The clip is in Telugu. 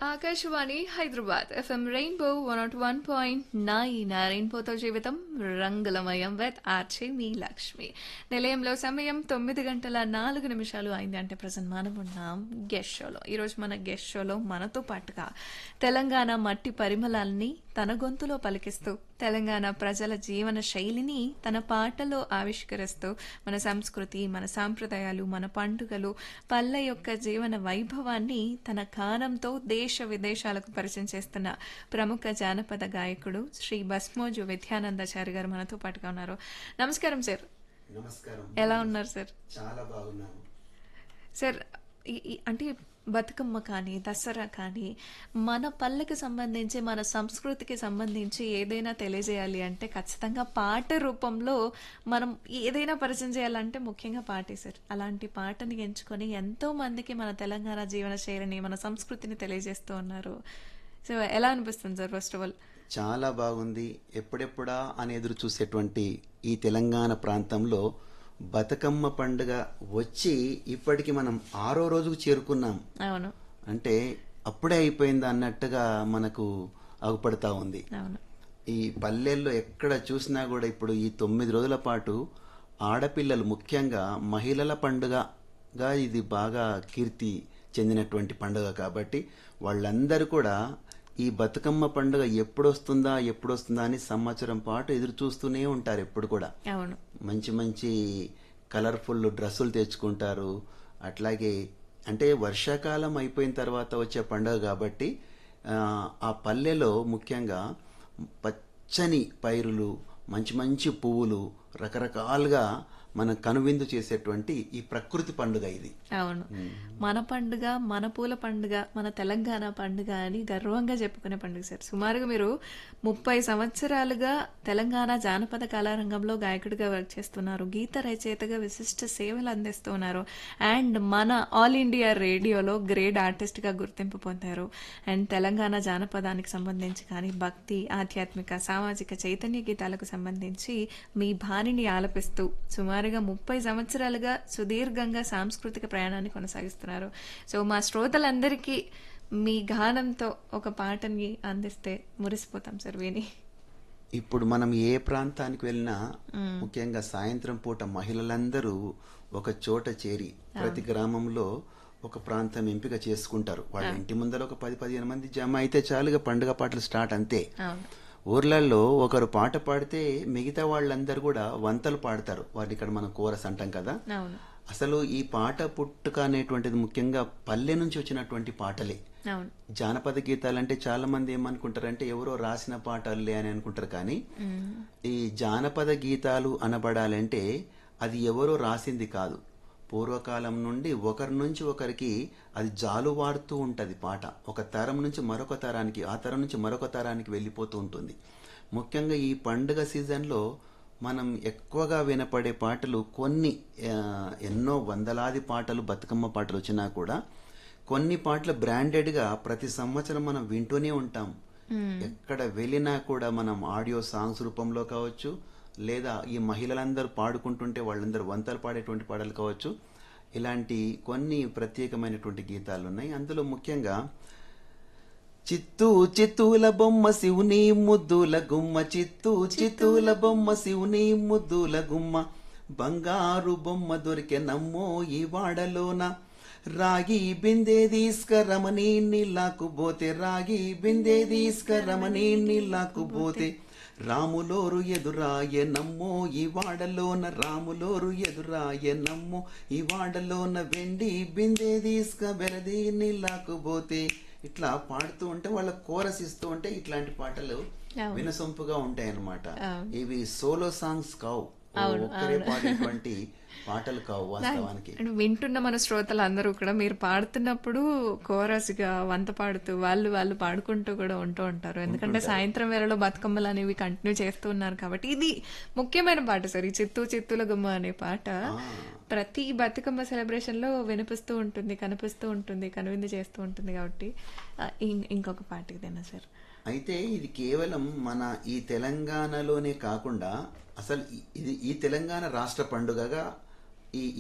Akashvani Hyderabad FM rainbow one nought one point nine రెయిన్బోతో జీవితం రంగులమయం విత్ ఆర్చే మీ లక్ష్మి నిలయంలో సమయం తొమ్మిది గంటల నాలుగు నిమిషాలు అయింది అంటే ప్రజెంట్ మనం ఉన్నాం గెస్ట్ షోలో ఈరోజు మన గెస్ట్ షోలో మనతో పాటుగా తెలంగాణ మట్టి పరిమళాల్ని తన గొంతులో పలికిస్తూ తెలంగాణ ప్రజల జీవన శైలిని తన పాటలో ఆవిష్కరిస్తూ మన సంస్కృతి మన సాంప్రదాయాలు మన పండుగలు పల్లె యొక్క జీవన వైభవాన్ని తన కానంతో దేశ విదేశాలకు పరిచయం చేస్తున్న ప్రముఖ జానపద గాయకుడు శ్రీ బస్మోజు విద్యానందాచారి గారు మనతో పాటుగా ఉన్నారు నమస్కారం సార్ నమస్కారం ఎలా ఉన్నారు సార్ చాలా బాగున్నాను సార్ ఈ- ఈ- అంటే బతుకమ్మ కానీ దసరా కానీ మన పల్లెకి సంబంధించి మన సంస్కృతికి సంబంధించి ఏదైనా తెలియజేయాలి అంటే ఖచ్చితంగా పాట రూపంలో మనం ఏదైనా పరిచయం చేయాలంటే ముఖ్యంగా పాటే సార్ అలాంటి పాటని ఎంచుకొని ఎంతో మందికి మన తెలంగాణ జీవన శైలిని మన సంస్కృతిని తెలియజేస్తూ ఉన్నారు సో ఎలా అనిపిస్తుంది సార్ ఫస్ట్ ఆఫ్ ఆల్ చాలా బాగుంది ఎప్పుడెప్పుడా అని ఎదురు చూసేటువంటి ఈ తెలంగాణ ప్రాంతంలో బతుకమ్మ పండుగ వచ్చి ఇప్పటికి మనం ఆరో రోజుకు చేరుకున్నాం అవును అంటే అప్పుడే అయిపోయింది అన్నట్టుగా మనకు అగుపడతా ఉంది అవును ఈ పల్లెల్లో ఎక్కడ చూసినా కూడా ఇప్పుడు ఈ తొమ్మిది రోజుల పాటు ఆడపిల్లలు ముఖ్యంగా మహిళల పండుగగా ఇది బాగా కీర్తి చెందినటువంటి పండుగ కాబట్టి వాళ్ళందరూ కూడా ఈ బతుకమ్మ పండుగ ఎప్పుడొస్తుందా ఎప్పుడొస్తుందా అని సంవత్సరం పాటు ఎదురు చూస్తూనే ఉంటారు ఎప్పుడు కూడా అవును మంచి మంచి కలర్ఫుల్ డ్రెస్సులు తెచ్చుకుంటారు అట్లాగే అంటే వర్షాకాలం అయిపోయిన తర్వాత వచ్చే పండుగ కాబట్టి ఆ, ఆ పల్లెలో ముఖ్యంగా పచ్చని పైరులు మంచి మంచి పువ్వులు రకరకాలుగా మనం కనువిందు చేసేటువంటి ఈ ప్రకృతి పండుగ ఇది అవును మన పండుగ మన పూల పండుగ మన తెలంగాణ పండుగ అని గర్వంగా చెప్పుకునే పండుగ సార్ సుమారుగా మీరు ముప్పై సంవత్సరాలుగా తెలంగాణ జానపద కళారంగంలో గాయకుడిగా వర్క్ చేస్తున్నారు గీత రచయితగా విశిష్ట సేవలు అందిస్తున్నారు అండ్ మన ఆల్ ఇండియా రేడియోలో గ్రేడ్ ఆర్టిస్ట్గా గుర్తింపు పొందారు అండ్ తెలంగాణ జానపదానికి సంబంధించి కానీ భక్తి ఆధ్యాత్మిక సామాజిక చైతన్య గీతాలకు సంబంధించి మీ భార్యని ఆలపిస్తూ సుమారుగా ముప్పై సంవత్సరాలుగా సుదీర్ఘంగా సాంస్కృతిక ప్రయాణాన్ని కొనసాగిస్తున్నారు సో మా శ్రోతలందరికీ మీ గానంతో ఒక పాటని అందిస్తే మురిసిపోతాం సార్ విని ఇప్పుడు మనం ఏ ప్రాంతానికి వెళ్ళినా ముఖ్యంగా సాయంత్రం పూట మహిళలందరూ ఒక చోట చేరి ప్రతి గ్రామంలో ఒక ప్రాంతం ఎంపిక చేసుకుంటారు వాళ్ళ ఇంటి ముందర ఒక పది పదిహేను మంది జమ అయితే చాలుగా పండుగ పాటలు స్టార్ట్ అంతే అవును ఊర్లలో ఒకరు పాట పాడితే మిగతా వాళ్ళందరూ కూడా వంతలు పాడతారు వాటిని ఇక్కడ మనం కోరస్ అంటాం కదా అవును అసలు ఈ పాట పుట్టుక అనేటువంటిది ముఖ్యంగా పల్లె నుంచి వచ్చినటువంటి పాటలే అవును జానపద గీతాలంటే చాలా మంది ఏమనుకుంటారంటే ఎవరో రాసిన పాటలే అని అనుకుంటారు కానీ ఈ జానపద గీతాలు అనబడాలంటే అది ఎవరో రాసింది కాదు పూర్వకాలం నుండి ఒకరి నుంచి ఒకరికి అది జాలువారుతూ ఉంటది పాట ఒక తరం నుంచి మరొక తరానికి ఆ తరం నుంచి మరొక తరానికి వెళ్ళిపోతూ ఉంటుంది ముఖ్యంగా ఈ పండుగ సీజన్లో మనం ఎక్కువగా వినపడే పాటలు కొన్ని ఆ, ఎన్నో వందలాది పాటలు బతుకమ్మ పాటలు వచ్చినా కూడా కొన్ని పాటలు బ్రాండెడ్గా ప్రతి సంవత్సరం మనం వింటూనే ఉంటాం ఎక్కడ వెళ్ళినా కూడా మనం ఆడియో సాంగ్స్ రూపంలో కావచ్చు లేదా ఈ మహిళలందరూ పాడుకుంటుంటే వాళ్ళందరూ వంతలు పాడేటువంటి పాటలు కావచ్చు ఇలాంటి కొన్ని ప్రత్యేకమైనటువంటి గీతాలు ఉన్నాయి అందులో ముఖ్యంగా చిత్తూ చిత్తూల బొమ్మ శివుని ముద్దుల గుమ్మ చిత్తూ చిత్తూల బొమ్మ శివుని ముద్దుల గుమ్మ బంగారు బొమ్మ దొరికే నమ్మో ఈ వాడలోన రాగి బిందె తీసుకరమని నీళ్ళకు పోతే రాగి బిందె తీసుకరమని నీళ్ళకు పోతే రాములోరు ఎదురాయ నమ్మో ఈ వాడలోన రాములోరు ఎదురాయ నమ్మో ఈ వాడలోన వెండి బిందె తీసుక వెలది నీళ్ళకు పోతే ఇట్లా పాడుతూ ఉంటే వాళ్ళ కోరస్ ఇస్తూ ఉంటే ఇట్లాంటి పాటలు అవును. వినసొంపుగా ఉంటాయి అన్నమాట అవును. ఇవి సోలో సాంగ్స్ కావు ఓ అవును, ఒక్కరే పాడేటువంటి పాటలు కావు వాస్తవానికి అంటే వింటున్న మన శ్రోతలు అందరూ కూడా మీరు పాడుతున్నప్పుడు కోరస్గా వంత పాడుతూ వాళ్ళు వాళ్ళు పాడుకుంటూ కూడా ఉంటూ ఉంటారు ఎందుకంటే సాయంత్రం వేళలో బతుకమ్మలు అనేవి కంటిన్యూ చేస్తూ ఉన్నారు కాబట్టి ఇది ముఖ్యమైన పాట సార్ ఈ చిత్తూ చిత్తుల గుమ్మ అనే పాట ప్రతి బతుకమ్మ సెలబ్రేషన్ లో వినిపిస్తూ ఉంటుంది కనిపిస్తూ ఉంటుంది కనువిందు చేస్తూ ఉంటుంది కాబట్టి ఆ, ఇం- ఇంకొక పాట ఇదేనా సార్ అయితే ఇది కేవలం మన ఈ తెలంగాణలోనే కాకుండా అసలు ఇ- ఇది ఈ తెలంగాణ రాష్ట్ర పండుగగా ఈ